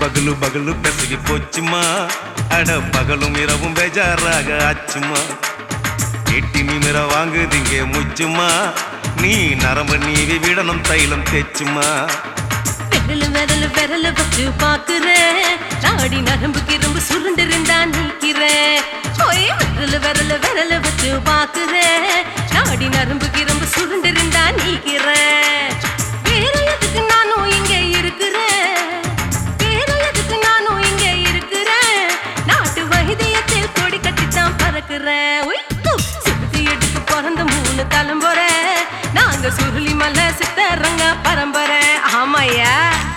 பகலு பகலு பெசகி போச்சுமா அட பகலும் இரவும் பேஜாராக ஆச்சுமா எட்டி நிமிர வாங்குதிங்க முச்சுமா நீ நரம்பு நீவி விடணும் தைலம் தேச்சுமா விரல் விரல் விரல் வச்சு பாக்குறேன் நாடி நரம்பு கிரம்பு சுருண்டு இருந்தா நீக்கிறேன் ஓய் விரல் விரல் விரல் வச்சு பாக்குறேன் நாடி நரம்பு கிரம்பு சுருண்டு இருந்தா நீக்கிறேன் வேற எதுக்கு நானும் இங்க இருக்கிறேன் வேற எதுக்கு நானும் இங்க இருக்கிறேன் நாட்டு வைத்தியத்தில் கொடி கட்டித்தான் பறக்கிறேன் உய், கு, சுத்தி எடுத்து பிறந்த மூணு தலைமுறை நாங்க சுருளி மலை சித்தரங்க பரம்பரை ஆமாய்யா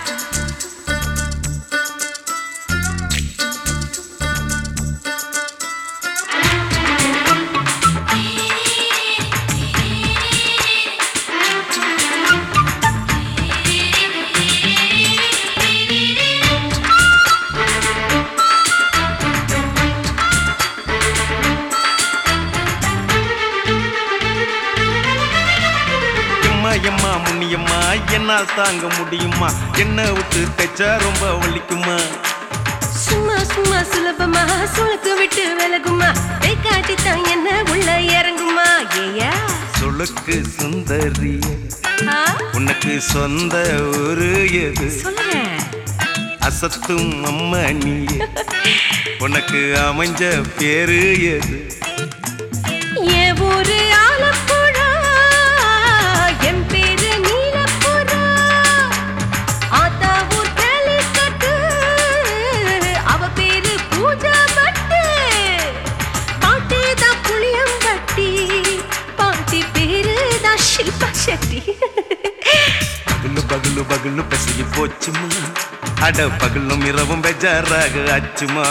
எம்மா எம்மா முன்னியம்மா என்னால் தாங்க முடியுமா என்ன விட்டு தைச்சா ரொம்ப வலிக்குமா சும்மா சும்மா சுலபமா சுளுக்கு விட்டு விலகுமா கை காட்டித்தான் என்ன உள்ள இறங்குமா ஏயா சொலுக்கு சுந்தரி ஆ, உனக்கு சொந்த ஊரு எது சொல்லுங்க அசத்தும் அம்மா நீ உனக்கு அமைஞ்ச பேரு எது என் ஊரு ஆலப்புழா என் பேரு நீலப்புறா ஆத்தா ஊர் கேலிக்கட்டு அவ பேரு பூஜா பட்டு பாட்டி தான் புளியம்பட்டி பாட்டி பேரு தான் ஷில்பா ஷெட்டி பகலு பகலு பகலு பசிக்கு போச்சுமா அட பகலும் இரவும் பெஜாராக ஆச்சுமா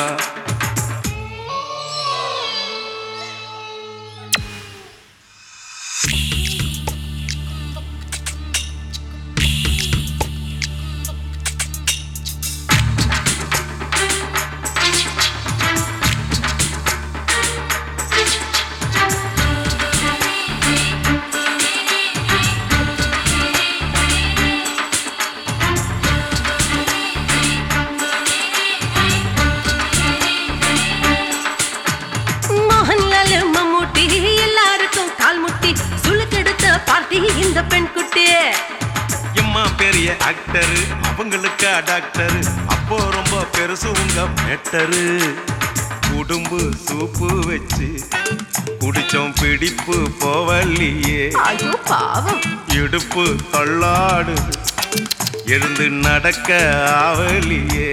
மோகன்லால் மம்மூட்டி எல்லாருக்கும் கால் முட்டி சுளுக்கெடுத்த பார்ட்டி இந்த பெண் குட்டி எம்மா பெரிய ஆக்டரு அவங்களுக்கா டாக்டர் அப்போ ரொம்ப பெருசு உங்க மேட்டரு உடும்பு சூப்பு வச்சு குடிச்சோம் பிடிப்பு போவல்லையே ஐயோ பாவம் இடுப்பு தள்ளாடு எழுந்து நடக்க ஆவலியே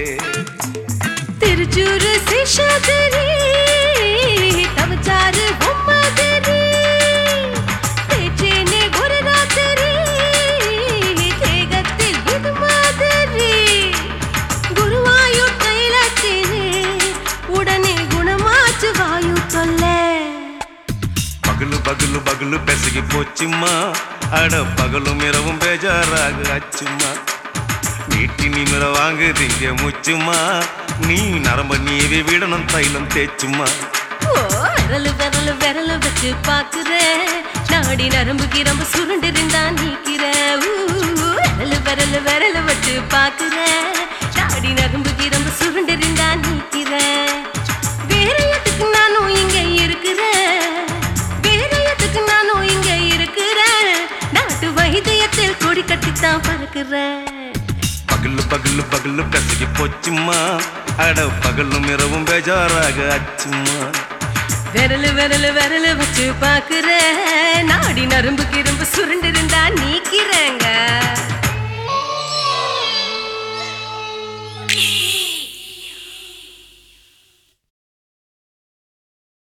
திருச்சூரு சிஷாதிரி தவச்சாரு பொம்மதிரி தேச்சேனே ஒரு ராத்திரி தேகத்தில் இது மாதிரி குருவாயூர் தைலத்தினே உடனே குணமாச்சு வாயு தொல்லை பகலு பகலு பகலு பெசகி போச்சுமா அட பகலும் இரவும் பேஜாராக ஆச்சுமா நீட்டி நிமிர வாங்குதிங்க முச்சுமா நீ நரம்ப நீவி விடணும் தைலம் தேச்சுமா ஓ, விரலு விரலு விரலு வச்சு பாக்குறேன் நாடி நரம்பு கிரம்பு சுருண்டு இருந்தா நீக்கிறேன் ஊ, விரலு விரலு விரலு வச்சு பாக்குறேன் நாடி நரம்பு கிரம்பு சுருண்டு இருந்தா நீக்கிறேன் வேற எதுக்கு நானும் இங்க இருக்கிறேன் வேற எதுக்கு நானும் இங்க இருக்கிறேன் நாட்டு வைத்தியத்தில் கொடி கட்டித்தான் பறக்கிறேன் பகலு பகலு பகலு பெசகி போச்சுமா அட பகலும் இரவும் பேஜாராக ஆச்சுமா விரலு விரலு விரலு வச்சு பாக்குறேன் நாடி நரம்பு கிரும்பு சுருண்டு இருந்தா நீக்கிறேங்க